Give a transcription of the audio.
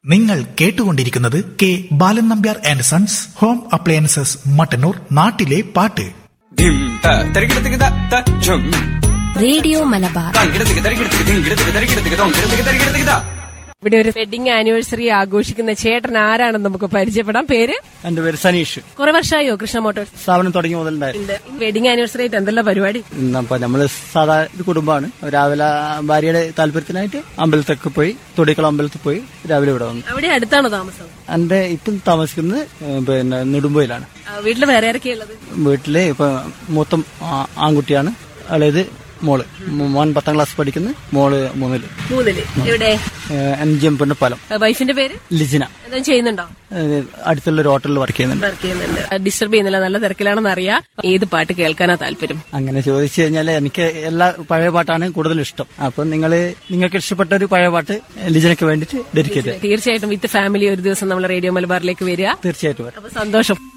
നിങ്ങൾ കേട്ടുകൊണ്ടിരിക്കുന്നത് K Balan Nambiar and sons home appliances Mattannur നാട്ടിലെ പാട്ട് ധിം ത തരികിടത്തിക്ക് ത ത ഝും റേഡിയോ മലബാർ തങ്കിടത്തിക്ക് തരികിടത്തിക്ക് ധിങ്കിടത്തിക്ക് തരികിടത്തിക്ക് തോങ്കിടത്തിക്ക് തരികിടത്തിക്ക് ത ഇവിടെ ഒരു വെഡിങ് ആനിവേഴ്സറി ആഘോഷിക്കുന്ന ചേട്ടൻ ആരാണെന്ന് നമുക്ക് പരിചയപ്പെടാം പേര് എന്റെ പേര് സനീഷ് കുറെ വർഷമായോ കൃഷ്ണ മോട്ടോഴ്സ് സ്ഥാപനം തുടങ്ങിയ മുതലുണ്ടായിരുന്നു വെഡിങ് ആനിവേഴ്സറി ആയിട്ട് എന്തെല്ലാം പരിപാടി അപ്പൊ നമ്മള് സാധാ ഒരു കുടുംബമാണ് രാവിലെ ഭാര്യയുടെ താല്പര്യത്തിനായിട്ട് അമ്പലത്തൊക്കെ പോയി തൊടിക്കുളം അമ്പലത്തിൽ പോയി രാവിലെ ഇവിടെ വന്നു അവിടെ അടുത്താണോ താമസം എന്റെ ഇപ്പം താമസിക്കുന്നത് ഏഹ്, പിന്നെ നെടുമ്പോയിലാണ് ആ, വീട്ടില് വേറെ ആരൊക്കെയാ ഉള്ളത് വീട്ടില് ഇപ്പൊ മൊത്തം ആ- ആൺകുട്ടിയാണ് അതായത് മോള് മോ- മോൻ പത്താം ക്ലാസ് പഠിക്കുന്നു മോള് മൂന്നില് മൂന്നില് എവിടെ ഏഹ്, അഞ്ചം പെണ്ണപ്പാലം ആ, വൈഫിന്റെ പേര് ലിജിന എന്തെങ്കിലും ചെയ്യുന്നുണ്ടോ ഏഹ്, അടുത്തുള്ള ഒരു ഹോട്ടലിൽ വർക്ക് ചെയ്യുന്നുണ്ട് വർക്ക് ചെയ്യുന്നുണ്ട് ഡിസ്റ്റർബ് ചെയ്യുന്നില്ല നല്ല തിരക്കിലാണെന്ന് അറിയാം ഏത് പാട്ട് കേൾക്കാനാ താല്പര്യം അങ്ങനെ ചോദിച്ചു കഴിഞ്ഞാൽ എനിക്ക് എല്ലാ പഴയ പാട്ടാണ് കൂടുതൽ ഇഷ്ടം അപ്പൊ നിങ്ങൾ നിങ്ങൾക്ക് ഇഷ്ടപ്പെട്ട ഒരു പഴയ പാട്ട് ലിജനക്ക് വേണ്ടിയിട്ട് ഡെഡിക്കേറ്റ് തീർച്ചയായിട്ടും വിത്ത് ഫാമിലി ഒരു ദിവസം നമ്മൾ റേഡിയോ മലബാറിലേക്ക് വരിക തീർച്ചയായിട്ടും വരാം അപ്പൊ സന്തോഷം